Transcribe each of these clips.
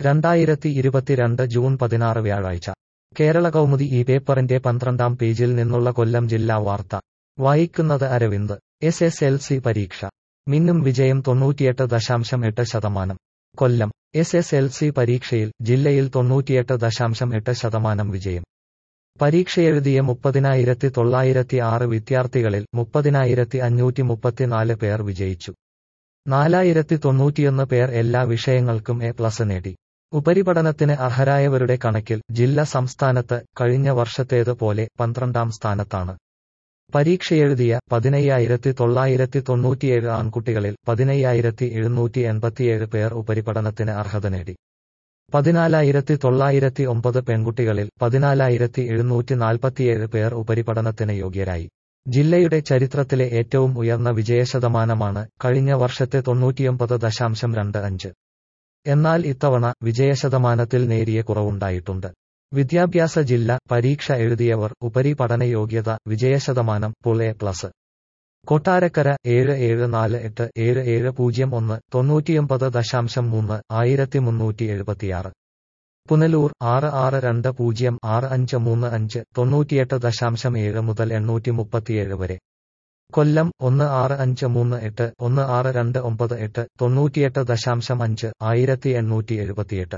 രണ്ടായിരത്തി ഇരുപത്തിരണ്ട് ജൂൺ പതിനാറ് വ്യാഴാഴ്ച കേരള കൗമുദി ഈ പേപ്പറിന്റെ പന്ത്രണ്ടാം പേജിൽ നിന്നുള്ള കൊല്ലം ജില്ലാ വാർത്ത വായിക്കുന്നത് Aravind S S L C പരീക്ഷ മിന്നും വിജയം തൊണ്ണൂറ്റിയെട്ട് ദശാംശം എട്ട് ശതമാനം Kollam S S L C പരീക്ഷയിൽ ജില്ലയിൽ തൊണ്ണൂറ്റിയെട്ട് ദശാംശം എട്ട് ശതമാനം വിജയം പരീക്ഷയെഴുതിയ മുപ്പതിനായിരത്തി തൊള്ളായിരത്തി ആറ് വിദ്യാർത്ഥികളിൽ മുപ്പതിനായിരത്തി അഞ്ഞൂറ്റി മുപ്പത്തിനാല് പേർ വിജയിച്ചു നാലായിരത്തി തൊണ്ണൂറ്റിയൊന്ന് പേർ എല്ലാ വിഷയങ്ങൾക്കും എ പ്ലസ് നേടി ഉപരിപഠനത്തിന് അർഹരായവരുടെ കണക്കിൽ ജില്ല സംസ്ഥാനത്ത് കഴിഞ്ഞ വർഷത്തേത് പോലെ പന്ത്രണ്ടാം സ്ഥാനത്താണ് പരീക്ഷയെഴുതിയ പതിനയ്യായിരത്തി തൊള്ളായിരത്തി തൊണ്ണൂറ്റിയേഴ് ആൺകുട്ടികളിൽ പതിനയ്യായിരത്തി എഴുന്നൂറ്റി എൺപത്തിയേഴ് പേർ ഉപരിപഠനത്തിന് അർഹത നേടി പതിനാലായിരത്തി തൊള്ളായിരത്തി ഒമ്പത് പെൺകുട്ടികളിൽ പതിനാലായിരത്തി എഴുന്നൂറ്റി നാൽപ്പത്തിയേഴ് പേർ ഉപരിപഠനത്തിന് യോഗ്യരായി ജില്ലയുടെ ചരിത്രത്തിലെ ഏറ്റവും ഉയർന്ന വിജയശതമാനമാണ് കഴിഞ്ഞ വർഷത്തെ തൊണ്ണൂറ്റിയൊമ്പത് ദശാംശം രണ്ട് അഞ്ച് എന്നാൽ ഇത്തവണ വിജയശതമാനത്തിൽ നേരിയ കുറവുണ്ടായിട്ടുണ്ട് വിദ്യാഭ്യാസ ജില്ല പരീക്ഷ എഴുതിയവർ ഉപരിപഠന യോഗ്യത വിജയശതമാനം പുൾ എ പ്ലസ് കൊട്ടാരക്കര ഏഴ് ഏഴ് നാല് എട്ട് ഏഴ് ഏഴ് പൂജ്യം ഒന്ന് തൊണ്ണൂറ്റിയൊമ്പത് ദശാംശം മൂന്ന് ആയിരത്തി മുന്നൂറ്റി എഴുപത്തിയാറ് പുനലൂർ ആറ് ആറ് രണ്ട് പൂജ്യം ആറ് അഞ്ച് മൂന്ന് അഞ്ച് തൊണ്ണൂറ്റിയെട്ട് ദശാംശം ഏഴ് മുതൽ എണ്ണൂറ്റി മുപ്പത്തിയേഴ് വരെ കൊല്ലം ഒന്ന് ആറ് അഞ്ച് മൂന്ന് എട്ട് ഒന്ന് ആറ് രണ്ട് ഒമ്പത് എട്ട് തൊണ്ണൂറ്റിയെട്ട് ദശാംശം അഞ്ച് ആയിരത്തി എണ്ണൂറ്റി എഴുപത്തിയെട്ട്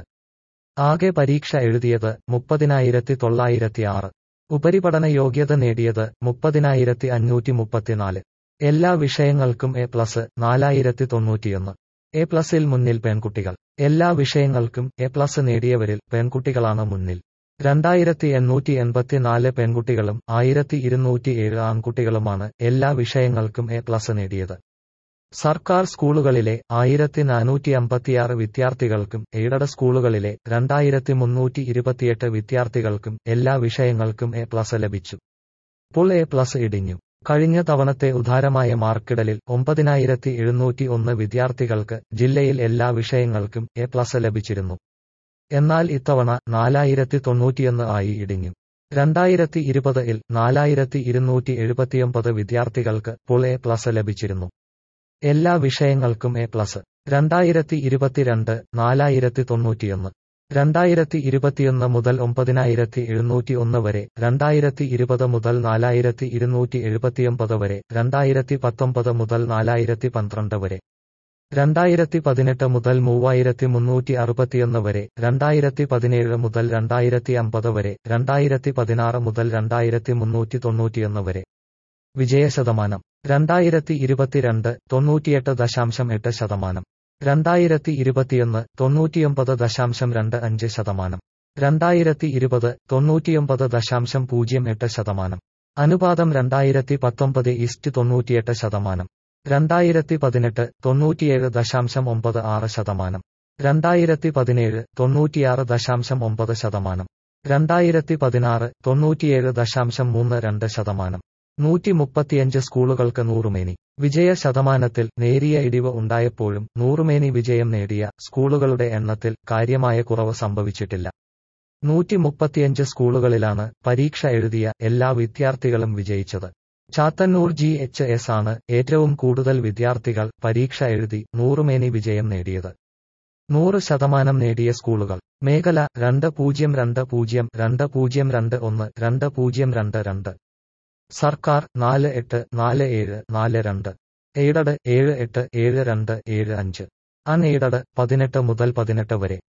ആകെ പരീക്ഷ എഴുതിയത് മുപ്പതിനായിരത്തി തൊള്ളായിരത്തി ആറ് ഉപരിപഠന യോഗ്യത നേടിയത് മുപ്പതിനായിരത്തി അഞ്ഞൂറ്റി മുപ്പത്തിനാല് എല്ലാ വിഷയങ്ങൾക്കും എ പ്ലസ് നാലായിരത്തി തൊണ്ണൂറ്റിയൊന്ന് എ പ്ലസിൽ മുന്നിൽ പെൺകുട്ടികൾ എല്ലാ വിഷയങ്ങൾക്കും എ പ്ലസ് നേടിയവരിൽ പെൺകുട്ടികളാണ് മുന്നിൽ രണ്ടായിരത്തി എണ്ണൂറ്റി എൺപത്തിനാല് പെൺകുട്ടികളും ആയിരത്തി ഇരുന്നൂറ്റി ഏഴ് ആൺകുട്ടികളുമാണ് എല്ലാ വിഷയങ്ങൾക്കും എ പ്ലസ് നേടിയത് സർക്കാർ സ്കൂളുകളിലെ ആയിരത്തി നാനൂറ്റി അമ്പത്തിയാറ് വിദ്യാർത്ഥികൾക്കും എയ്ഡഡ് സ്കൂളുകളിലെ രണ്ടായിരത്തി മുന്നൂറ്റി ഇരുപത്തിയെട്ട് വിദ്യാർത്ഥികൾക്കും എല്ലാ വിഷയങ്ങൾക്കും എ പ്ലസ് ലഭിച്ചു പുൾ എ പ്ലസ് ഇടിഞ്ഞു കഴിഞ്ഞ തവണത്തെ ഉദാരമായ മാർക്കിടലിൽ ഒമ്പതിനായിരത്തി എഴുന്നൂറ്റി ഒന്ന് വിദ്യാർത്ഥികൾക്ക് ജില്ലയിൽ എല്ലാ വിഷയങ്ങൾക്കും എ പ്ലസ് ലഭിച്ചിരുന്നു എന്നാൽ ഇത്തവണ നാലായിരത്തി തൊണ്ണൂറ്റിയൊന്ന് ആയി ഇടിഞ്ഞു രണ്ടായിരത്തി ഇരുപതിൽ നാലായിരത്തി ഇരുന്നൂറ്റി എഴുപത്തിയൊമ്പത് വിദ്യാർത്ഥികൾക്ക് പുൾ എ പ്ലസ് ലഭിച്ചിരുന്നു എല്ലാ വിഷയങ്ങൾക്കും എ പ്ലസ് രണ്ടായിരത്തി ഇരുപത്തിരണ്ട് നാലായിരത്തി തൊണ്ണൂറ്റിയൊന്ന് രണ്ടായിരത്തി ഇരുപത്തിയൊന്ന് മുതൽ ഒമ്പതിനായിരത്തി എഴുന്നൂറ്റി ഒന്ന് വരെ രണ്ടായിരത്തി ഇരുപത് മുതൽ നാലായിരത്തി ഇരുന്നൂറ്റി എഴുപത്തിയൊമ്പത് വരെ രണ്ടായിരത്തി പത്തൊമ്പത് മുതൽ നാലായിരത്തി പന്ത്രണ്ട് വരെ രണ്ടായിരത്തി പതിനെട്ട് മുതൽ മൂവായിരത്തി മുന്നൂറ്റി അറുപത്തിയൊന്ന് വരെ രണ്ടായിരത്തി പതിനേഴ് മുതൽ രണ്ടായിരത്തി അമ്പത് വരെ രണ്ടായിരത്തി പതിനാറ് മുതൽ രണ്ടായിരത്തി മുന്നൂറ്റി തൊണ്ണൂറ്റിയൊന്ന് വരെ വിജയശതമാനം രണ്ടായിരത്തി ഇരുപത്തിരണ്ട് തൊണ്ണൂറ്റിയെട്ട് ദശാംശം എട്ട് ശതമാനം രണ്ടായിരത്തി ഇരുപത്തിയൊന്ന് തൊണ്ണൂറ്റിയൊമ്പത് ദശാംശം രണ്ട് അഞ്ച് ശതമാനം രണ്ടായിരത്തി ഇരുപത് തൊണ്ണൂറ്റിയൊമ്പത് ദശാംശം പൂജ്യം എട്ട് ശതമാനം അനുപാതം രണ്ടായിരത്തി പത്തൊമ്പത് ഈസ്റ്റ് തൊണ്ണൂറ്റിയെട്ട് ശതമാനം രണ്ടായിരത്തി പതിനെട്ട് തൊണ്ണൂറ്റിയേഴ് ദശാംശം ഒമ്പത് ആറ് ശതമാനം രണ്ടായിരത്തി പതിനേഴ് തൊണ്ണൂറ്റിയാറ് ദശാംശം ഒമ്പത് ശതമാനം രണ്ടായിരത്തി പതിനാറ് തൊണ്ണൂറ്റിയേഴ് ദശാംശം മൂന്ന് രണ്ട് ശതമാനം നൂറ്റി മുപ്പത്തിയഞ്ച് സ്കൂളുകൾക്ക് നൂറുമേനി വിജയ ശതമാനത്തിൽ നേരിയ ഇടിവ് ഉണ്ടായപ്പോഴും നൂറുമേനി വിജയം നേടിയ സ്കൂളുകളുടെ എണ്ണത്തിൽ കാര്യമായ കുറവ് സംഭവിച്ചിട്ടില്ല നൂറ്റി മുപ്പത്തിയഞ്ച് സ്കൂളുകളിലാണ് പരീക്ഷ എഴുതിയ എല്ലാ വിദ്യാർത്ഥികളും വിജയിച്ചത് ചാത്തന്നൂർ ജി എച്ച് എസ് ആണ് ഏറ്റവും കൂടുതൽ വിദ്യാർത്ഥികൾ പരീക്ഷ എഴുതി നൂറുമേനി വിജയം നേടിയത് നൂറ് ശതമാനം നേടിയ സ്കൂളുകൾ മേഖല രണ്ട് പൂജ്യം രണ്ട് പൂജ്യം രണ്ട് പൂജ്യം രണ്ട് ഒന്ന് രണ്ട് പൂജ്യം രണ്ട് രണ്ട് സർക്കാർ നാല് എട്ട് നാല് ഏഴ് നാല് രണ്ട് എയ്ഡഡ് ഏഴ് എട്ട് ഏഴ് രണ്ട് ഏഴ് അഞ്ച് അൺ എയ്ഡഡ് പതിനെട്ട് മുതൽ പതിനെട്ട് വരെ